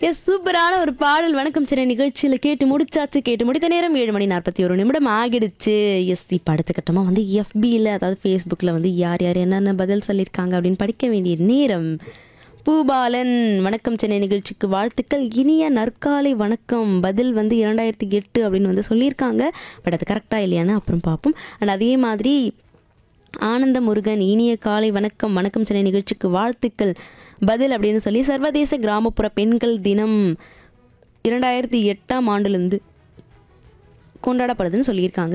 S சூப்பரான ஒரு பாடல் வணக்கம் சின்ன நிகழ்ச்சியில் கேட்டு முடிச்சாச்சு கேட்டு முடித்த நேரம் ஏழு மணி நாற்பத்தி ஒரு நிமிடம் ஆகிடுச்சு எஸ் இப்போ அடுத்த கட்டமாக வந்து எஃபியில் அதாவது ஃபேஸ்புக்கில் வந்து யார் யார் என்னென்ன பதில் சொல்லியிருக்காங்க அப்படின்னு படிக்க வேண்டிய நேரம் பூபாலன் வணக்கம் சென்னை நிகழ்ச்சிக்கு வாழ்த்துக்கள் இனிய நற்காலை வணக்கம் பதில் வந்து இரண்டாயிரத்தி எட்டு அப்படின்னு வந்து சொல்லியிருக்காங்க பட் அது கரெக்டாக இல்லையான்னு அப்புறம் பார்ப்போம் அண்ட் அதே மாதிரி ஆனந்த முருகன் இனிய காலை வணக்கம் வணக்கம் சென்னை நிகழ்ச்சிக்கு வாழ்த்துக்கள் பதில் அப்படின்னு சொல்லி சர்வதேச கிராமப்புற பெண்கள் தினம் இரண்டாயிரத்தி எட்டாம் ஆண்டுலேருந்து கொண்டாடப்படுதுன்னு சொல்லியிருக்காங்க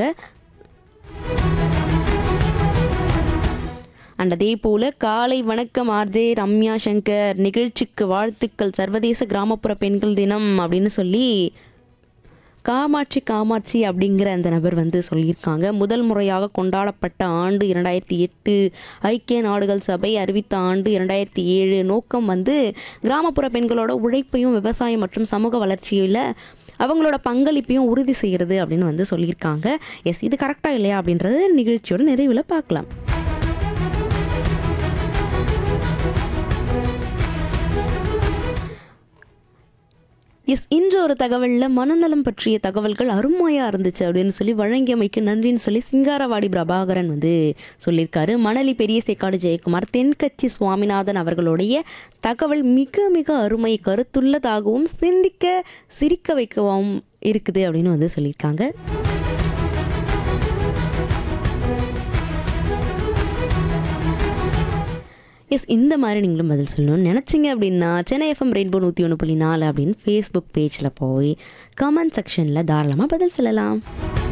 அண்ட் அதே போல் காலை வணக்கம் ஆர்ஜே ரம்யா சங்கர் நிகழ்ச்சிக்கு வாழ்த்துக்கள் சர்வதேச கிராமப்புற பெண்கள் தினம் அப்படின்னு சொல்லி காமாட்சி காமாட்சி அப்படிங்கிற அந்த நபர் வந்து சொல்லியிருக்காங்க முதல் முறையாக கொண்டாடப்பட்ட ஆண்டு இரண்டாயிரத்தி எட்டு ஐக்கிய நாடுகள் சபை அறிவித்த ஆண்டு இரண்டாயிரத்தி ஏழு நோக்கம் வந்து கிராமப்புற பெண்களோட உழைப்பையும் விவசாயம் மற்றும் சமூக வளர்ச்சியில் அவங்களோட பங்களிப்பையும் உறுதி செய்கிறது அப்படின்னு வந்து சொல்லியிருக்காங்க எஸ் இது கரெக்டாக இல்லையா அப்படின்றது நிகழ்ச்சியோட நிறைவில் பார்க்கலாம் எஸ் இன்று ஒரு தகவலில் மனநலம் பற்றிய தகவல்கள் அருமையாக இருந்துச்சு அப்படின்னு சொல்லி வழங்கியமைக்கு நன்றின்னு சொல்லி சிங்காரவாடி பிரபாகரன் வந்து சொல்லியிருக்காரு மணலி பெரிய சேக்காடு ஜெயக்குமார் தென்கட்சி சுவாமிநாதன் அவர்களுடைய தகவல் மிக மிக அருமை கருத்துள்ளதாகவும் சிந்திக்க சிரிக்க வைக்கவும் இருக்குது அப்படின்னு வந்து சொல்லியிருக்காங்க எஸ் இந்த மாதிரி நீங்களும் பதில் சொல்லணும்னு நினச்சிங்க அப்படின்னா சென்னை எஃப்எம் ரெயின்போ நூற்றி ஒன்று புள்ளி நாலு அப்படின்னு ஃபேஸ்புக் பேஜில் போய் கமெண்ட் செக்ஷனில் தாராளமாக பதில் சொல்லலாம்